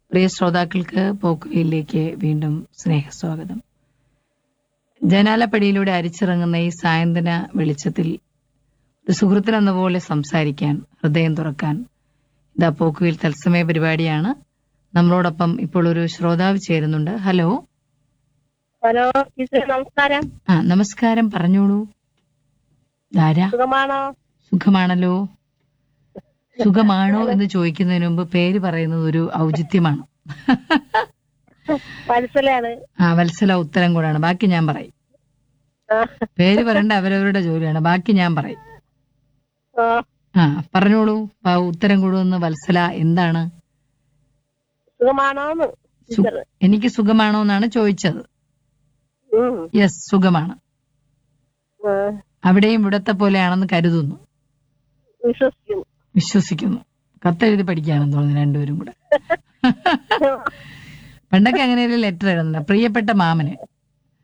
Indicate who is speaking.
Speaker 1: പ്രിയ ശ്രോതാക്കൾക്ക് പോക്കുവയിലേക്ക് വീണ്ടും സ്നേഹസ്വാഗതം ജനാലപ്പടിയിലൂടെ അരിച്ചിറങ്ങുന്ന ഈ സായന്തന വെളിച്ചത്തിൽ ഒരു സുഹൃത്തിനെന്ന പോലെ സംസാരിക്കാൻ ഹൃദയം തുറക്കാൻ ഇതാ പോക്കുവയിൽ തത്സമയ പരിപാടിയാണ് നമ്മളോടൊപ്പം ഇപ്പോൾ ഒരു ശ്രോതാവ് ചേരുന്നുണ്ട് ഹലോ
Speaker 2: ഹലോ ടീച്ചർ നമസ്കാരം
Speaker 1: ആ നമസ്കാരം പറഞ്ഞോളൂ ധാര
Speaker 2: സുഖമാണോ
Speaker 1: സുഖമാണല്ലോ സുഖമാണോ എന്ന് ചോദിക്കുന്നതിന് മുമ്പ് പേര് പറയുന്നത് ഒരു ഔചിത്യമാണ്
Speaker 2: മനസ്സിലാണ്
Speaker 1: ആ വത്സല ഉത്തരം കൂടാണ് ബാക്കി ഞാൻ പറയും പേര് പറയേണ്ട അവരവരുടെ ജോലിയാണ് ബാക്കി ഞാൻ പറയും ആ പറഞ്ഞോളൂ ആ, ഉത്തരം കൂടുമെന്ന് വത്സല എന്താണ്
Speaker 2: സുഖമാണോന്ന്
Speaker 1: സു-
Speaker 2: ടീച്ചർ
Speaker 1: എനിക്ക് സുഖമാണോ എന്നാണ് ചോദിച്ചത്
Speaker 2: ഉം.
Speaker 1: യെസ് സുഖമാണ്
Speaker 2: ആ,
Speaker 1: അവിടെയും ഇവിടത്തെ പോലെയാണെന്ന് കരുതുന്നു
Speaker 2: വിശ്വസിക്കുന്നു
Speaker 1: വിശ്വസിക്കുന്നു കത്തെഴുതി പഠിക്കാണെന്ന് തോന്നുന്നു രണ്ടുപേരും കൂടെ പണ്ടൊക്കെ അങ്ങനെയല്ലേ ലെറ്റർ എഴുതുന്നത് പ്രിയപ്പെട്ട മാമന്